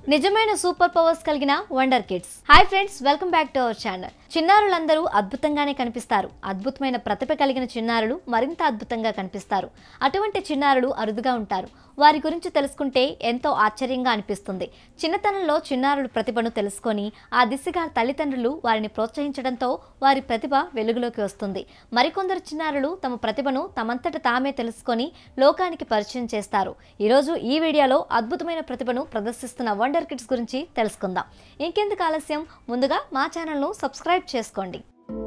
నిజమైన super powers కలిగిన wonder kids hi friends welcome back to our channel చిన్నారులందరూ అద్భుతంగానే కనిపిస్తారు అద్భుతమైన ప్రతిభ కలిగిన చిన్నారులు మరింత అద్భుతంగా కనిపిస్తారు అటువంటి చిన్నారులు అరుదుగా ఉంటారు వారి గురించి తెలుసుకుంటే ఎంతో ఆశ్చర్యంగా అనిపిస్తుంది చిన్నతనంలో చిన్నారుల ప్రతిభను తెలుసుకొని ఆ దిశగా తల్లిదండ్రులు వారిని ప్రోత్సహించడంతో వారి ప్రతిభ వెలుగులోకి వస్తుంది మరికొందరు చిన్నారులు తమ ప్రతిభను తమంతట తామే తెలుసుకొని లోకానికి పరిచయం చేస్తారు ఈరోజు ఈ వీడియోలో అద్భుతమైన ప్రతిభను ప్రదర్శిస్తున్న వండర్ కిడ్స్ గురించి తెలుసుకుందాం ఇంకెందుకు ఆలస్యం ముందుగా మా ఛానల్ను సబ్స్క్రైబ్ చేసుకోండి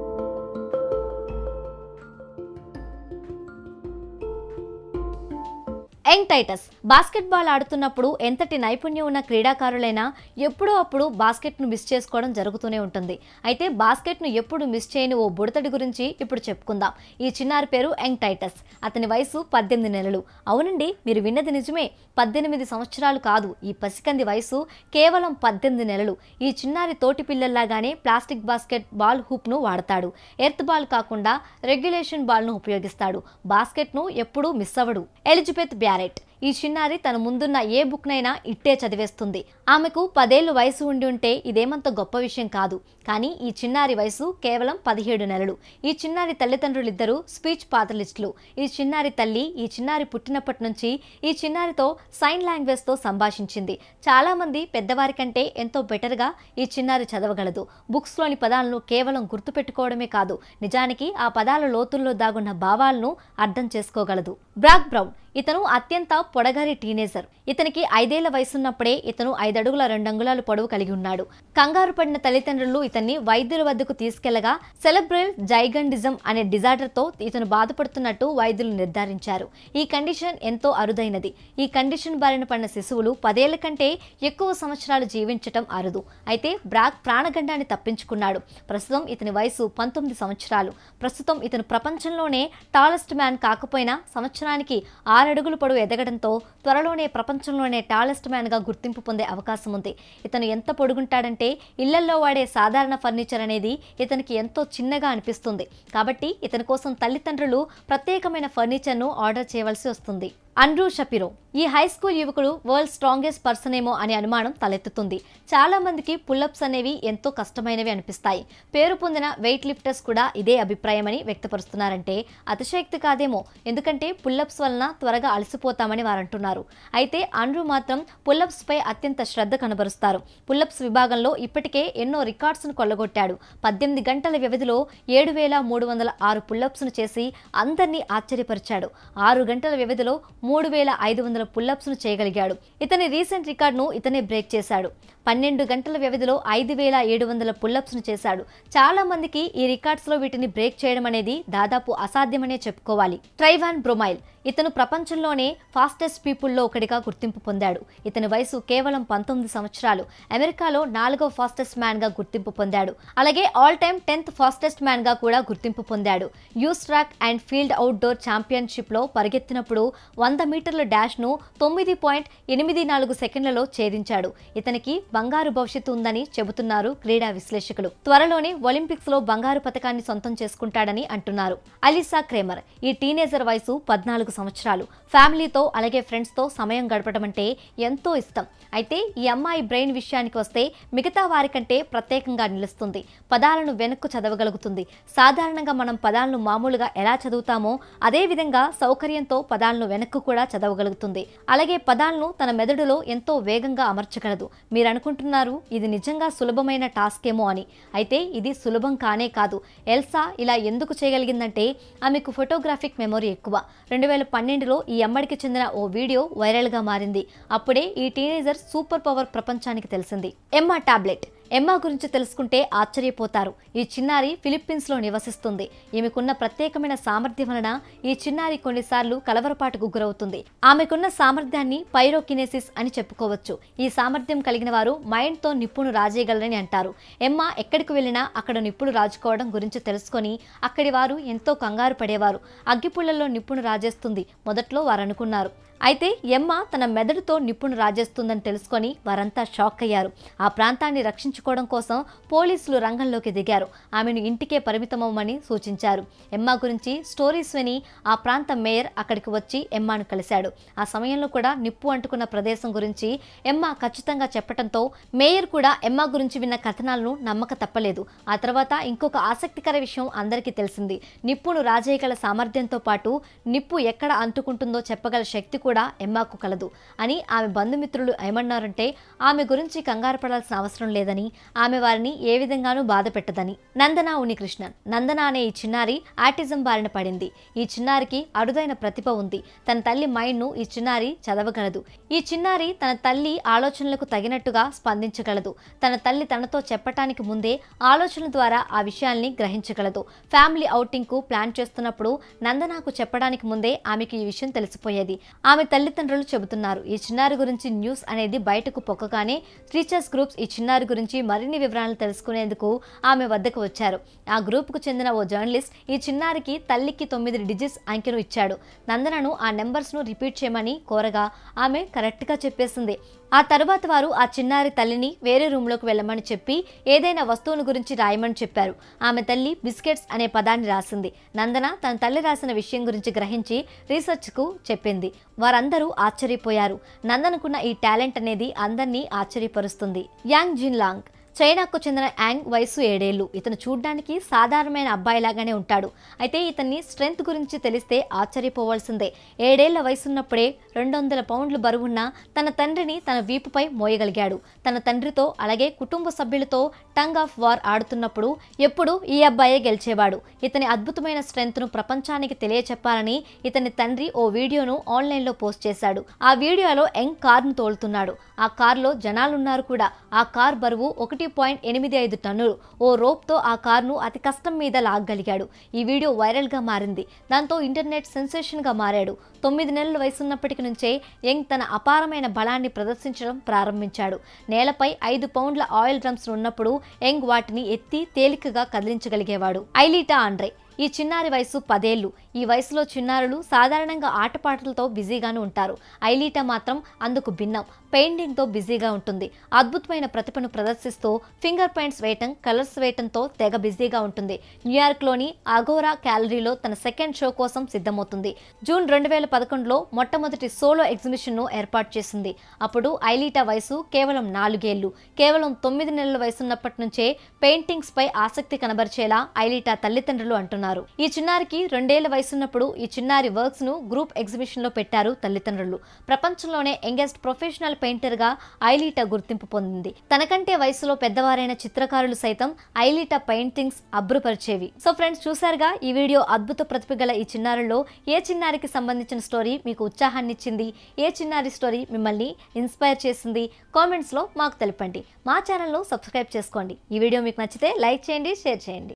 యంగ్ టైటస్ బాస్కెట్బాల్ ఆడుతున్నప్పుడు ఎంతటి నైపుణ్యం ఉన్న క్రీడాకారులైనా ఎప్పుడో అప్పుడు బాస్కెట్ను మిస్ చేసుకోవడం జరుగుతూనే ఉంటుంది అయితే బాస్కెట్ను ఎప్పుడు మిస్ చేయని ఓ బుడతడి గురించి ఇప్పుడు చెప్పుకుందాం ఈ చిన్నారి పేరు యంగ్ టైటస్ అతని వయసు పద్దెనిమిది నెలలు అవునండి మీరు విన్నది నిజమే పద్దెనిమిది సంవత్సరాలు కాదు ఈ పసికంది వయసు కేవలం పద్దెనిమిది నెలలు ఈ చిన్నారి తోటి పిల్లల్లాగానే ప్లాస్టిక్ బాస్కెట్ బాల్ హూప్ను వాడతాడు ఎర్త్ బాల్ కాకుండా రెగ్యులేషన్ బాల్ను ఉపయోగిస్తాడు బాస్కెట్ను ఎప్పుడూ మిస్ అవ్వడు ఎలిజబెత్ బ్యారెట్ ఈ చిన్నారి తన ముందున్న ఏ బుక్నైనా ఇట్టే చదివేస్తుంది ఆమెకు పదేళ్లు వయసు ఉండి ఉంటే ఇదేమంత గొప్ప విషయం కాదు కానీ ఈ చిన్నారి వయసు కేవలం పదిహేడు నెలలు ఈ చిన్నారి తల్లిదండ్రులిద్దరూ స్పీచ్ పాతలిస్టులు ఈ చిన్నారి తల్లి ఈ చిన్నారి పుట్టినప్పటి నుంచి ఈ చిన్నారితో సైన్ లాంగ్వేజ్తో సంభాషించింది చాలా మంది పెద్దవారి కంటే ఎంతో బెటర్గా ఈ చిన్నారి చదవగలదు బుక్స్లోని పదాలను కేవలం గుర్తుపెట్టుకోవడమే కాదు నిజానికి ఆ పదాల లోతుల్లో దాగున్న భావాలను అర్థం చేసుకోగలదు బ్రాక్ బ్రౌన్ ఇతను అత్యంత పొడగారి టీనేజర్ ఇతనికి ఐదేళ్ల వయసున్నప్పుడే ఇతను ఐదడుగుల రెండంగుళాలు పొడవు కలిగి ఉన్నాడు కంగారు పడిన తల్లిదండ్రులు ఇతన్ని వైద్యుల వద్దకు తీసుకెళ్లగా సెలబ్రల్ జైగండిజం అనే డిజార్డర్తో ఇతను బాధపడుతున్నట్టు వైద్యులు నిర్ధారించారు ఈ కండిషన్ ఎంతో అరుదైనది ఈ కండిషన్ బారిన పడిన శిశువులు పదేళ్ల కంటే ఎక్కువ సంవత్సరాలు జీవించటం అరుదు అయితే బ్రాక్ ప్రాణగండాన్ని తప్పించుకున్నాడు ప్రస్తుతం ఇతని వయసు పంతొమ్మిది సంవత్సరాలు ప్రస్తుతం ఇతను ప్రపంచంలోనే టాలెస్ట్ మ్యాన్ కాకపోయినా సంవత్సరానికి ఆరడుగులు పొడవు ఎదగడంతో త్వరలోనే ప్రపంచంలోనే టాలెస్ట్ మ్యాన్గా గుర్తింపు పొందే అవకాశం ఉంది ఇతను ఎంత పొడుగుంటాడంటే ఇళ్లల్లో వాడే సాధారణ ఫర్నిచర్ అనేది ఇతనికి ఎంతో చిన్నగా అనిపిస్తుంది కాబట్టి ఇతని కోసం తల్లిదండ్రులు ప్రత్యేకమైన ఫర్నిచర్ను ఆర్డర్ చేయవలసి వస్తుంది అండ్రూ షపిరో ఈ హై స్కూల్ యువకుడు వరల్డ్ స్ట్రాంగెస్ట్ పర్సన్ ఏమో అనే అనుమానం తలెత్తుతుంది చాలా మందికి పుల్లప్స్ అనేవి ఎంతో కష్టమైనవి అనిపిస్తాయి పేరు పొందిన వెయిట్ లిఫ్టర్స్ కూడా ఇదే అభిప్రాయమని వ్యక్తపరుస్తున్నారంటే అతిశయక్తి కాదేమో ఎందుకంటే పుల్లప్స్ వలన త్వరగా అలసిపోతామని వారు అంటున్నారు అయితే అండ్రూ మాత్రం పుల్లప్స్ పై అత్యంత శ్రద్ధ కనబరుస్తారు పుల్లప్స్ విభాగంలో ఇప్పటికే ఎన్నో రికార్డ్స్ను కొల్లగొట్టాడు పద్దెనిమిది గంటల వ్యవధిలో ఏడు వేల మూడు వందల ఆరు పుల్లప్స్ను చేసి అందరినీ ఆశ్చర్యపరిచాడు ఆరు గంటల వ్యవధిలో మూడు వేల ఐదు వందల పుల్లప్స్ను చేయగలిగాడు ఇతని రీసెంట్ రికార్డును ఇతనే బ్రేక్ చేశాడు పన్నెండు గంటల వ్యవధిలో ఐదు వేల ఏడు వందల పుల్లప్స్ను చేశాడు చాలా మందికి ఈ రికార్డ్స్లో వీటిని బ్రేక్ చేయడం అనేది దాదాపు అసాధ్యమనే చెప్పుకోవాలి ట్రైవాన్ బ్రొమైల్ ఇతను ప్రపంచంలోనే ఫాస్టెస్ట్ పీపుల్లో ఒకటిగా గుర్తింపు పొందాడు ఇతని వయసు కేవలం పంతొమ్మిది సంవత్సరాలు అమెరికాలో నాలుగవ ఫాస్టెస్ట్ మ్యాన్ గా గుర్తింపు పొందాడు అలాగే all time tenth fastest man గా కూడా గుర్తింపు పొందాడు US track and field outdoor championship లో పరిగెత్తినప్పుడు వంద మీటర్ల డాష్ ను తొమ్మిది పాయింట్ ఎనిమిది నాలుగు సెకండ్లలో ఛేదించాడు ఇతనికి బంగారు భవిష్యత్తు ఉందని చెబుతున్నారు క్రీడా విశ్లేషకులు త్వరలోనే ఒలింపిక్స్ లో బంగారు పథకాన్ని సొంతం చేసుకుంటాడని అంటున్నారు అలిసా క్రేమర్ ఈ టీనేజర్ వయసు పద్నాలుగు సంవత్సరాలు ఫ్యామిలీతో అలాగే ఫ్రెండ్స్తో సమయం గడపడం అంటే ఎంతో ఇష్టం అయితే ఈ అమ్మాయి బ్రెయిన్ విషయానికి వస్తే మిగతా వారికంటే ప్రత్యేకంగా నిలుస్తుంది పదాలను వెనక్కు చదవగలుగుతుంది సాధారణంగా మనం పదాలను మామూలుగా ఎలా చదువుతామో అదే విధంగా సౌకర్యంతో పదాలను వెనక్కు కూడా చదవగలుగుతుంది అలాగే పదాలను తన మెదడులో ఎంతో వేగంగా అమర్చగలదు మీరు అనుకుంటున్నారు ఇది నిజంగా సులభమైన టాస్క్ ఏమో అని అయితే ఇది సులభం కానే కాదు ఎల్సా ఇలా ఎందుకు చేయగలిగిందంటే ఆమెకు ఫోటోగ్రాఫిక్ మెమొరీ ఎక్కువ రెండు వేల పన్నెండులో ఈ అమ్మడికి చెందిన ఓ వీడియో వైరల్గా మారింది అప్పుడే ఈ టీనేజర్ సూపర్ పవర్ ప్రపంచానికి తెలిసింది ఎమ్మా టాబ్లెట్ ఎమ్మా గురించి తెలుసుకుంటే ఆశ్చర్యపోతారు ఈ చిన్నారి ఫిలిప్పీన్స్లో నివసిస్తుంది ఈమెకున్న ప్రత్యేకమైన సామర్థ్యం వలన ఈ చిన్నారి కొన్నిసార్లు కలవరపాటుకు గురవుతుంది ఆమెకున్న సామర్థ్యాన్ని పైరోకినేసిస్ అని చెప్పుకోవచ్చు ఈ సామర్థ్యం కలిగిన వారు మైండ్తో నిప్పును రాజేయగలరని అంటారు ఎమ్మా ఎక్కడికి వెళ్ళినా అక్కడ నిప్పులు రాజుకోవడం గురించి తెలుసుకొని అక్కడి వారు ఎంతో కంగారు పడేవారు అగ్గిపుల్లల్లో నిప్పును రాజేస్తుంది మొదట్లో వారు అనుకున్నారు అయితే ఎమ్మ తన మెదడుతో నిప్పును రాజేస్తుందని తెలుసుకొని వారంతా షాక్ అయ్యారు ఆ ప్రాంతాన్ని రక్షించుకోవడం కోసం పోలీసులు రంగంలోకి దిగారు ఆమెను ఇంటికే పరిమితమవ్వమని సూచించారు ఎమ్మ గురించి స్టోరీస్ విని ఆ ప్రాంత మేయర్ అక్కడికి వచ్చి ఎమ్మాను కలిశాడు ఆ సమయంలో కూడా నిప్పు అంటుకున్న ప్రదేశం గురించి ఎమ్మ ఖచ్చితంగా చెప్పడంతో మేయర్ కూడా ఎమ్మ గురించి విన్న కథనాలను నమ్మక తప్పలేదు ఆ తర్వాత ఇంకొక ఆసక్తికర విషయం అందరికీ తెలిసింది నిప్పును రాజేయగల సామర్థ్యంతో పాటు నిప్పు ఎక్కడ అంటుకుంటుందో చెప్పగల శక్తి కూడా ఎమ్మాకు కలదు అని ఆమె బంధుమిత్రులు ఏమన్నారంటే ఆమె గురించి కంగారు పడాల్సిన అవసరం లేదని ఆమె వారిని ఏ విధంగానూ బాధ పెట్టదని నందన ఉనికృష్ణన్ నందన అనే ఈ చిన్నారి ఆటిజం బారిన పడింది ఈ చిన్నారికి అరుదైన ప్రతిభ ఉంది తన తల్లి మైండ్ను ఈ చిన్నారి చదవగలదు ఈ చిన్నారి తన తల్లి ఆలోచనలకు తగినట్టుగా స్పందించగలదు తన తల్లి తనతో చెప్పటానికి ముందే ఆలోచనల ద్వారా ఆ విషయాల్ని గ్రహించగలదు ఫ్యామిలీ ఔటింగ్ కు ప్లాన్ చేస్తున్నప్పుడు నందనకు చెప్పడానికి ముందే ఆమెకు ఈ విషయం తెలిసిపోయేది ఆమె తల్లిదండ్రులు చెబుతున్నారు ఈ చిన్నారి గురించి న్యూస్ అనేది బయటకు పొక్కగానే టీచర్స్ గ్రూప్స్ ఈ చిన్నారి గురించి మరిన్ని వివరాలు తెలుసుకునేందుకు ఆమె వద్దకు వచ్చారు ఆ గ్రూప్కు చెందిన ఓ జర్నలిస్ట్ ఈ చిన్నారికి తల్లికి తొమ్మిది డిజిట్స్ అంకెను ఇచ్చాడు నందనను ఆ నెంబర్స్ను రిపీట్ చేయమని కోరగా ఆమె కరెక్ట్గా చెప్పేసింది ఆ తరువాత వారు ఆ చిన్నారి తల్లిని వేరే రూమ్లోకి వెళ్ళమని చెప్పి ఏదైనా వస్తువును గురించి రాయమని చెప్పారు ఆమె తల్లి బిస్కెట్స్ అనే పదాన్ని రాసింది నందన తన తల్లి రాసిన విషయం గురించి గ్రహించి రీసెర్చ్కు చెప్పింది వారందరూ ఆశ్చర్యపోయారు నందనకున్న ఈ టాలెంట్ అనేది అందరినీ ఆశ్చర్యపరుస్తుంది యాంగ్ జిన్ లాంగ్ చైనాకు చెందిన యాంగ్ వయసు ఏడేళ్లు ఇతను చూడ్డానికి సాధారణమైన అబ్బాయిలాగానే ఉంటాడు అయితే ఇతన్ని స్ట్రెంగ్త్ గురించి తెలిస్తే ఆశ్చర్యపోవాల్సిందే ఏడేళ్ల వయసున్నప్పుడే రెండు వందల పౌండ్లు బరువున్న తన తండ్రిని తన వీపుపై మోయగలిగాడు తన తండ్రితో అలాగే కుటుంబ సభ్యులతో టంగ్ ఆఫ్ వార్ ఆడుతున్నప్పుడు ఎప్పుడు ఈ అబ్బాయే గెలిచేవాడు ఇతని అద్భుతమైన స్ట్రెంగ్త్ను ప్రపంచానికి తెలియచెప్పాలని ఇతని తండ్రి ఓ వీడియోను ఆన్లైన్లో పోస్ట్ చేశాడు ఆ వీడియోలో యంగ్ కార్ను తోలుతున్నాడు ఆ కార్లో జనాలున్నారు కూడా ఆ కార్ బరువు ఒకటి పాయింట్ ఎనిమిది ఐదు టన్నులు ఓ రోప్తో ఆ కార్ను అతి కష్టం మీద లాగగలిగాడు ఈ వీడియో వైరల్గా మారింది దాంతో ఇంటర్నెట్ సెన్సేషన్గా మారాడు తొమ్మిది నెలల వయసున్నప్పటికి నుంచే యంగ్ తన అపారమైన బలాన్ని ప్రదర్శించడం ప్రారంభించాడు నేలపై ఐదు పౌండ్ల ఆయిల్ డ్రమ్స్ ఉన్నప్పుడు యంగ్ వాటిని ఎత్తి తేలికగా కదిలించగలిగేవాడు ఐలీటా ఆండ్రే ఈ చిన్నారి వయసు పదేళ్లు ఈ వయసులో చిన్నారులు సాధారణంగా ఆటపాటలతో బిజీగానే ఉంటారు ఐలీటా మాత్రం అందుకు భిన్నం పెయింటింగ్తో బిజీగా ఉంటుంది అద్భుతమైన ప్రతిభను ప్రదర్శిస్తూ ఫింగర్ పెయింట్స్ వేయటం కలర్స్ వేయటంతో తెగ బిజీగా ఉంటుంది న్యూయార్క్లోని అగోరా క్యాలరీలో తన సెకండ్ షో కోసం సిద్ధమవుతుంది జూన్ రెండు వేల పదకొండులో మొట్టమొదటి సోలో ఎగ్జిబిషన్ను ఏర్పాటు చేసింది అప్పుడు ఐలీటా వయసు కేవలం నాలుగేళ్లు కేవలం తొమ్మిది నెలల వయసున్నప్పటి నుంచే పెయింటింగ్స్ పై ఆసక్తి కనబరిచేలా ఐలీటా తల్లిదండ్రులు అంటున్నారు ఈ చిన్నారికి రెండేళ్ల వయసున్నప్పుడు ఈ చిన్నారి వర్క్స్ ను గ్రూప్ ఎగ్జిబిషన్ లో పెట్టారు తల్లిదండ్రులు ప్రపంచంలోనే యంగెస్ట్ ప్రొఫెషనల్ పెయింటర్ గా ఐలీటా గుర్తింపు పొందింది తనకంటే వయసులో పెద్దవారైన చిత్రకారులు సైతం ఐలీటా పెయింటింగ్స్ అబ్బురుపరిచేవి సో ఫ్రెండ్స్ చూసారుగా ఈ వీడియో అద్భుత ప్రతిభ గల ఈ చిన్నారుల్లో ఏ చిన్నారికి సంబంధించిన స్టోరీ మీకు ఉత్సాహాన్ని ఇచ్చింది ఏ చిన్నారి స్టోరీ మిమ్మల్ని ఇన్స్పైర్ చేసింది కామెంట్స్ లో మాకు తెలపండి మా ఛానల్లో సబ్స్క్రైబ్ చేసుకోండి ఈ వీడియో మీకు నచ్చితే లైక్ చేయండి షేర్ చేయండి